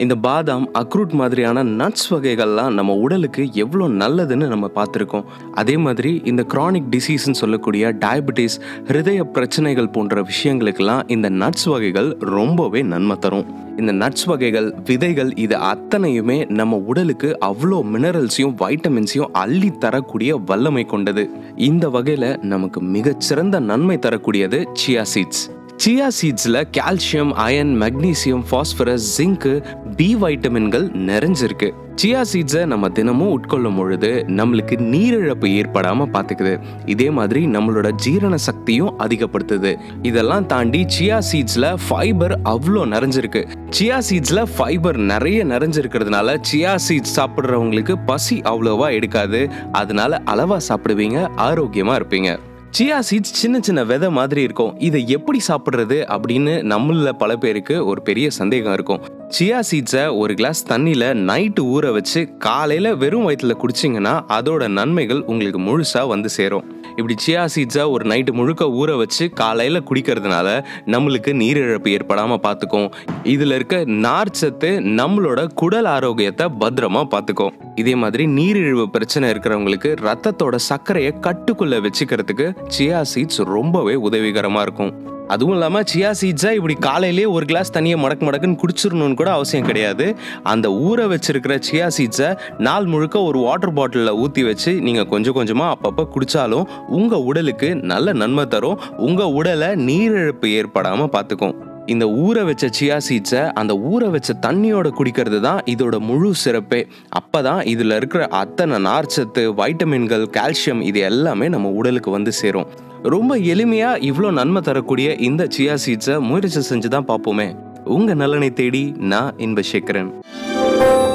இந்த பாதாம் அக்ரூட் மாதிரியான நட்ஸ் வகைகள்லாம் நம்ம உடலுக்கு எவ்வளோ நல்லதுன்னு நம்ம பார்த்துருக்கோம் அதே மாதிரி இந்த chronic டிசீஸ்ன்னு சொல்லக்கூடிய டயபெட்டிஸ் ஹிருதய பிரச்சனைகள் போன்ற விஷயங்களுக்கெல்லாம் இந்த நட்ஸ் வகைகள் ரொம்பவே நன்மை தரும் இந்த நட்ஸ் வகைகள் விதைகள் இது அத்தனையுமே நம்ம உடலுக்கு அவ்வளோ மினரல்ஸையும் வைட்டமின்ஸையும் அள்ளி தரக்கூடிய வல்லமை கொண்டது இந்த வகையில் நமக்கு மிகச்சிறந்த நன்மை தரக்கூடியது சியா சீட்ஸ் சியா சீட்ஸில் calcium iron magnesium phosphorus zinc B வைட்டமின்கள் நிறைஞ்சிருக்கு சியா சீட்ஸை நம்ம தினமும் உட்கொள்ளும் பொழுது நம்மளுக்கு நீரிழப்பு ஏற்படாமல் பார்த்துக்குது இதே மாதிரி நம்மளோட ஜீரண சக்தியும் அதிகப்படுத்துது இதெல்லாம் தாண்டி சியா சீட்ஸில் ஃபைபர் அவ்வளோ நிறைஞ்சிருக்கு சியா சீட்ஸில் ஃபைபர் நிறைய நிறைஞ்சிருக்கிறதுனால சியா சீட்ஸ் சாப்பிட்றவங்களுக்கு பசி அவ்வளோவா எடுக்காது அதனால அளவாக சாப்பிடுவீங்க ஆரோக்கியமாக இருப்பீங்க சியா சீட்ஸ் சின்ன சின்ன விதை மாதிரி இருக்கும் இதை எப்படி சாப்பிட்றது அப்படின்னு நம்மள பல பேருக்கு ஒரு பெரிய சந்தேகம் இருக்கும் சியா சீட்ஸை ஒரு கிளாஸ் தண்ணியில் நைட்டு ஊற வச்சு காலையில் வெறும் வயிற்றில் குடிச்சிங்கன்னா அதோட நன்மைகள் உங்களுக்கு முழுசாக வந்து சேரும் இப்படி சியா சீட்ஸை ஒரு நைட்டு முழுக்க ஊற வச்சு காலையில் குடிக்கிறதுனால நம்மளுக்கு நீரிழப்பு ஏற்படாமல் பார்த்துக்கும் இதில் இருக்க நார்ச்சத்து நம்மளோட குடல் ஆரோக்கியத்தை பத்திரமா பார்த்துக்கும் இதே மாதிரி நீரிழிவு பிரச்சனை இருக்கிறவங்களுக்கு ரத்தத்தோட சர்க்கரையை கட்டுக்குள்ள வச்சுக்கிறதுக்கு சியா சீட்ஸ் ரொம்பவே உதவிகரமாக இருக்கும் அதுவும் இல்லாமல் சியா சீட்ஸை இப்படி காலையிலே ஒரு கிளாஸ் தண்ணியை மடக்கு மடக்குன்னு குடிச்சிடணும்னு கூட அவசியம் கிடையாது அந்த ஊற வச்சிருக்கிற சியா சீட்ஸை நாள் முழுக்க ஒரு வாட்டர் பாட்டிலில் ஊற்றி வச்சு நீங்கள் கொஞ்சம் கொஞ்சமாக அப்பப்போ குடித்தாலும் உங்கள் உடலுக்கு நல்ல நன்மை தரும் உங்கள் உடலை நீரிழப்பு ஏற்படாமல் பார்த்துக்கும் இந்த ஊற வச்ச சியா சீட்ஸை அந்த ஊற வச்ச தண்ணியோட குடிக்கிறது தான் இதோட முழு சிறப்பே அப்போ தான் இதில் இருக்கிற அத்தனை நார்ச்சத்து வைட்டமின்கள் கால்சியம் இது எல்லாமே நம்ம உடலுக்கு வந்து சேரும் ரொம்ப எளிமையாக இவ்வளோ நன்மை தரக்கூடிய இந்த சியா சீட்ஸை முயற்சி செஞ்சு தான் பார்ப்போமே உங்கள் நலனை தேடி நான் இன்பசேகரன்